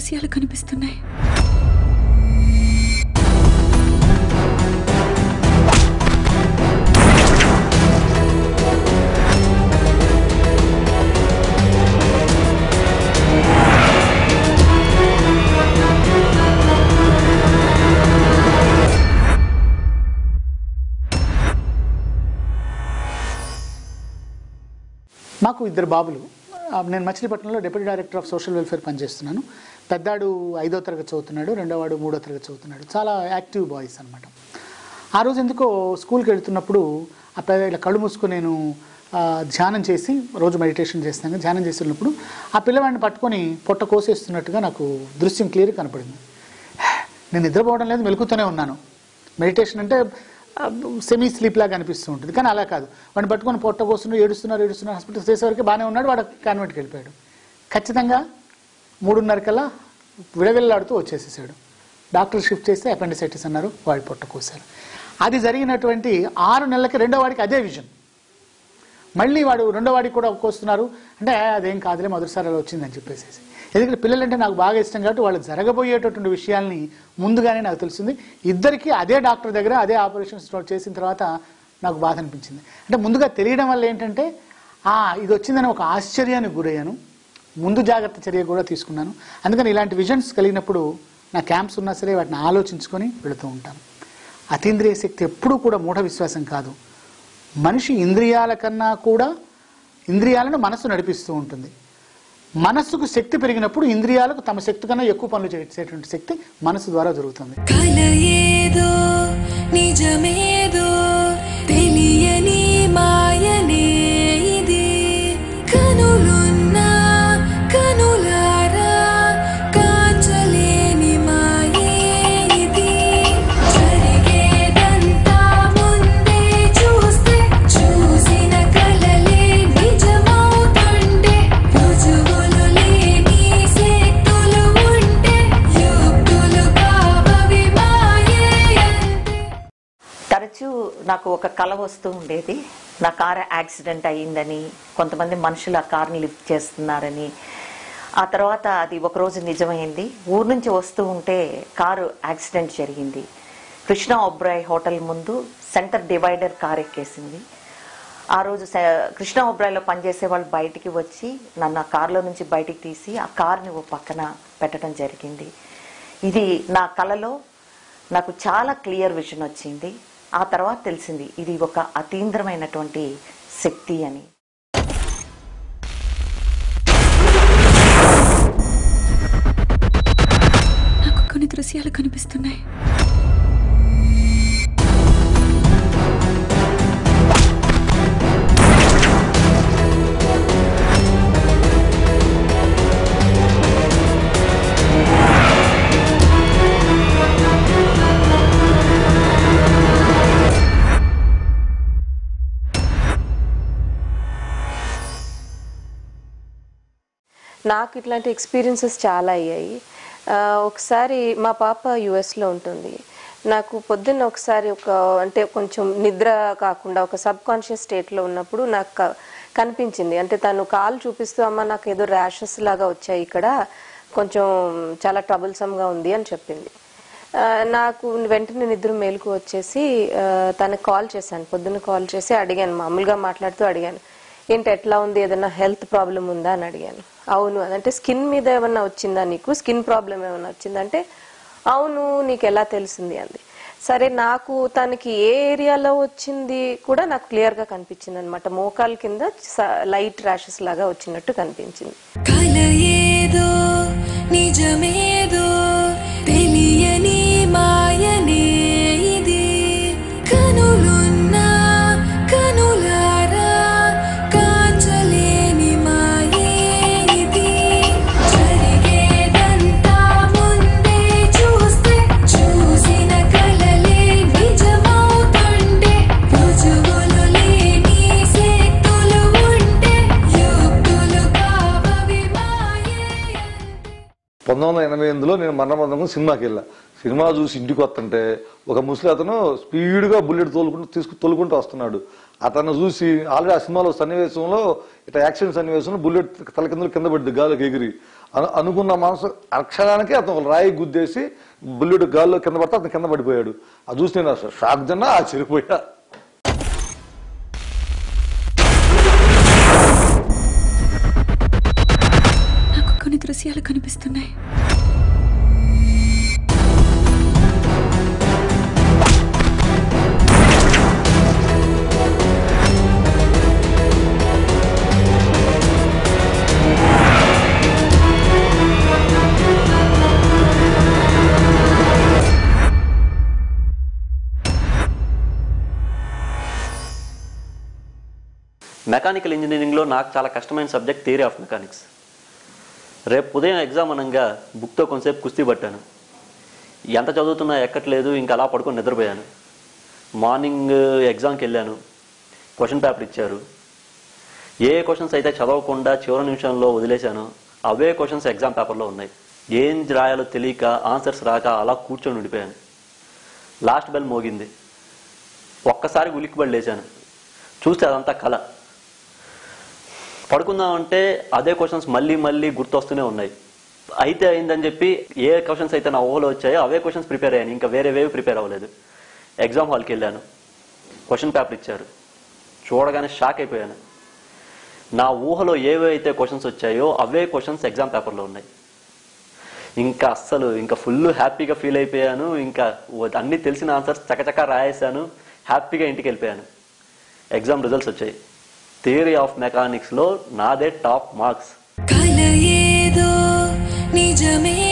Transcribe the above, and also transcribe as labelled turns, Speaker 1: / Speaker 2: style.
Speaker 1: దృశ్యాలు కనిపిస్తున్నాయి
Speaker 2: మాకు ఇద్దరు బాబులు ఆ, నేను మచిలీపట్నంలో deputy director of social welfare పనిచేస్తున్నాను పెద్దాడు ఐదో తరగతి చదువుతున్నాడు రెండోవాడు మూడో తరగతి చదువుతున్నాడు చాలా యాక్టివ్ బాయ్స్ అనమాట ఆ రోజు ఎందుకో స్కూల్కి వెళ్తున్నప్పుడు ఆ పెద్ద ఇలా కళ్ళు మూసుకొని నేను ఆ, ధ్యానం చేసి రోజు మెడిటేషన్ చేస్తాను ధ్యానం చేస్తున్నప్పుడు ఆ పిల్లవాడిని పట్టుకొని పొట్ట కోసేస్తున్నట్టుగా నాకు దృశ్యం క్లియర్ కనపడింది నేను నిద్రపోవడం లేదు మెలుకుతూనే ఉన్నాను మెడిటేషన్ అంటే సెమీ స్లీప్ లాగా అనిపిస్తూ ఉంటుంది కానీ అలా కాదు వాడిని పట్టుకొని పొట్ట కోస్తున్నారు ఏడుస్తున్నారు ఏడుస్తున్నారు హాస్పిటల్ చేసేవరకు బాగానే ఉన్నాడు వాడు కాన్వెంట్కి వెళ్ళిపోయాడు ఖచ్చితంగా మూడున్నర కల్లా విడవిల్లాడుతూ వచ్చేసేసాడు డాక్టర్ షిఫ్ట్ చేస్తే అపెండిసైటిస్ అన్నారు వాడి పొట్ట కోసారు అది జరిగినటువంటి ఆరు నెలలకి రెండో వాడికి అదే విజన్ మళ్ళీ వాడు రెండో వాడికి కూడా కోస్తున్నారు అంటే అదేం కాదులే మొదటిసారి అలా వచ్చిందని చెప్పేసి ఎందుకంటే పిల్లలంటే నాకు బాగా ఇష్టం కాబట్టి వాళ్ళు జరగబోయేటటువంటి విషయాల్ని ముందుగానే నాకు తెలిసింది ఇద్దరికి అదే డాక్టర్ దగ్గర అదే ఆపరేషన్స్ చేసిన తర్వాత నాకు బాధ అనిపించింది అంటే ముందుగా తెలియడం వల్ల ఏంటంటే ఆ ఇది వచ్చిందని ఒక ఆశ్చర్యానికి గురయ్యాను ముందు జాగ్రత్త చర్య కూడా తీసుకున్నాను అందుకని ఇలాంటి విజన్స్ కలిగినప్పుడు నా క్యాంప్స్ ఉన్నా సరే వాటిని ఆలోచించుకొని వెళుతూ ఉంటాను అతీంద్రియ శక్తి ఎప్పుడూ కూడా మూఢ విశ్వాసం కాదు మనిషి ఇంద్రియాల కన్నా కూడా ఇంద్రియాలను మనసు నడిపిస్తూ ఉంటుంది మనస్సుకు శక్తి పెరిగినప్పుడు ఇంద్రియాలకు తమ శక్తి కన్నా ఎక్కువ పనులు చేసేటువంటి శక్తి మనసు ద్వారా జరుగుతుంది
Speaker 3: కల ఏదో నిజమేదో తెలియని మాయనే ఇది కనులున్నా కనులారా కాచలేని మాయే ఇది జరిగేదంతా ముందే చూస్తే చూసిన కలలే నిజమవుతుంటే రుజువులు లేని శక్తులు ఉంటే యుక్తులు కావవి మాయే అంతే
Speaker 4: తరచూ నాకు ఒక కల వస్తూ ఉండేది నా కారు యాక్సిడెంట్ అయ్యిందని కొంతమంది మనుషులు ఆ కార్ని లిఫ్ట్ చేస్తున్నారని ఆ తర్వాత అది ఒకరోజు నిజమైంది ఊరు నుంచి వస్తూ ఉంటే కారు యాక్సిడెంట్ జరిగింది కృష్ణ ఒబ్రాయ్ హోటల్ ముందు సెంటర్ డివైడర్ కార్ ఎక్కేసింది ఆ రోజు స- కృష్ణ ఒబ్రాయ్లో పనిచేసే వాళ్ళు బయటికి వచ్చి నన్ను ఆ కార్లో నుంచి బయటికి తీసి ఆ కార్ని ఓ పక్కన పెట్టడం జరిగింది ఇది నా కలలో నాకు చాలా క్లియర్ విజన్ వచ్చింది ఆ తర్వాత తెలిసింది ఇది ఒక అతీంద్రమైనటువంటి శక్తి అని
Speaker 1: నాకు కొన్ని దృశ్యాలు కనిపిస్తున్నాయి
Speaker 5: నాకు ఇట్లాంటి ఎక్స్పీరియన్సెస్ చాలా అయ్యాయి ఆ, ఒకసారి మా పాప యుఎస్లో ఉంటుంది నాకు పొద్దున్న ఒకసారి ఒక అంటే కొంచెం నిద్ర కాకుండా ఒక సబ్ కాన్షియస్ స్టేట్లో ఉన్నప్పుడు నాకు క- కనిపించింది అంటే తను కాలు చూపిస్తూ అమ్మ నాకు ఏదో ర్యాషెస్ లాగా వచ్చాయి ఇక్కడ కొంచెం చాలా ట్రబుల్సమ్గా ఉంది అని చెప్పింది ఆ, నాకు వెంటనే నిద్ర మేలుకు వచ్చేసి ఆ, తనకు కాల్ చేశాను పొద్దున్న కాల్ చేసి అడిగాను మామూలుగా మాట్లాడుతూ అడిగాను ఏంటి ఎట్లా ఉంది ఏదైనా హెల్త్ ప్రాబ్లం ఉందా అని అడిగాను అవును అదంటే స్కిన్ మీద ఏమన్నా వచ్చిందా నీకు స్కిన్ ప్రాబ్లం ఏమన్నా వచ్చిందంటే అవును నీకు ఎలా తెలిసింది అంది సరే నాకు తనకి ఏ ఏరియాలో వచ్చింది కూడా నాకు క్లియర్ గా కనిపించింది అనమాట మోకాల కింద లైట్ ర్యాషెస్ లాగా వచ్చినట్టు కనిపించింది
Speaker 3: కల ఏదో నిజమేదో తెలియని మాయనే ఇది కనులున్నా కనులారా కాచలేని మాయే ఇది జరిగేదంతా ముందే చూస్తే చూసిన కలలే నిజమవుతుంటే రుజువులు లేని శక్తులు ఉంటే యుక్తులు కావవి మాయే అంతే
Speaker 6: పంతొమ్మిది వందల ఎనభై ఎనిమిదిలో నేను మరణబంధం సినిమాకి వెళ్ళా సినిమా చూసి ఇంటికి వస్తుంటే ఒక ముసలి అతను స్పీడ్గా బుల్లెట్ తోలుకుంటూ తీసుకు తోలుకుంటూ వస్తున్నాడు అతను చూసి ఆల్రెడీ ఆ సినిమాలో సన్నివేశంలో ఇట్లా యాక్షన్ సన్నివేశంలో బుల్లెట్ తల కింద కింద పడింది గాలికి ఎగిరి అను- అనుకున్న మనసు అక్షరానికి అతను ఒక రాయి గుద్దేసి బుల్లెట్ గాల్లో కింద పడితే అతను కింద పడిపోయాడు అది చూసి నేను అసలు షాక్ తిన్నా ఆశ్చర్యపోయా
Speaker 1: నాకు కొన్ని దృశ్యాలు కనిపిస్తున్నాయి
Speaker 7: మెకానికల్ ఇంజనీరింగ్లో నాకు చాలా కష్టమైన సబ్జెక్ట్ థియరీ ఆఫ్ మెకానిక్స్ రేపు ఉదయం ఎగ్జామ్ అనగా బుక్తో కొంతసేపు కుస్తీ పట్టాను ఎంత చదువుతున్నా ఎక్కట్లేదు ఇంకా అలా పడుకొని నిద్రపోయాను మార్నింగ్ ఎగ్జామ్కి వెళ్ళాను క్వశ్చన్ పేపర్ ఇచ్చారు ఏ క్వశ్చన్స్ అయితే చదవకుండా చివరి నిమిషంలో వదిలేశానో అవే క్వశ్చన్స్ ఎగ్జామ్ పేపర్లో ఉన్నాయి ఏం రాయాలో తెలియక ఆన్సర్స్ రాక అలా కూర్చొని ఉండిపోయాను లాస్ట్ బెల్ మోగింది ఒక్కసారి ఉలిక్కిబడి లేచాను చూస్తే అదంతా కళ పడుకుందామంటే అదే క్వశ్చన్స్ మళ్ళీ మళ్ళీ గుర్తొస్తూనే ఉన్నాయి అయితే అయిందని చెప్పి ఏ క్వశ్చన్స్ అయితే నా ఊహలో వచ్చాయో అవే క్వశ్చన్స్ ప్రిపేర్ అయ్యాను ఇంకా వేరేవేవి ప్రిపేర్ అవ్వలేదు ఎగ్జామ్ హాల్కి వెళ్ళాను క్వశ్చన్ పేపర్ ఇచ్చారు చూడగానే షాక్ అయిపోయాను నా ఊహలో ఏవైతే క్వశ్చన్స్ వచ్చాయో అవే క్వశ్చన్స్ ఎగ్జామ్ పేపర్లో ఉన్నాయి ఇంకా అస్సలు ఇంకా ఫుల్ హ్యాపీగా ఫీల్ అయిపోయాను ఇంకా అన్ని తెలిసిన ఆన్సర్స్ చకచకా రాయేశాను హ్యాపీగా ఇంటికి వెళ్ళిపోయాను ఎగ్జామ్ రిజల్ట్స్ వచ్చాయి థియరీ ఆఫ్ మెకానిక్స్లో నాదే టాప్ మార్క్స్
Speaker 3: కల ఏదో నిజమే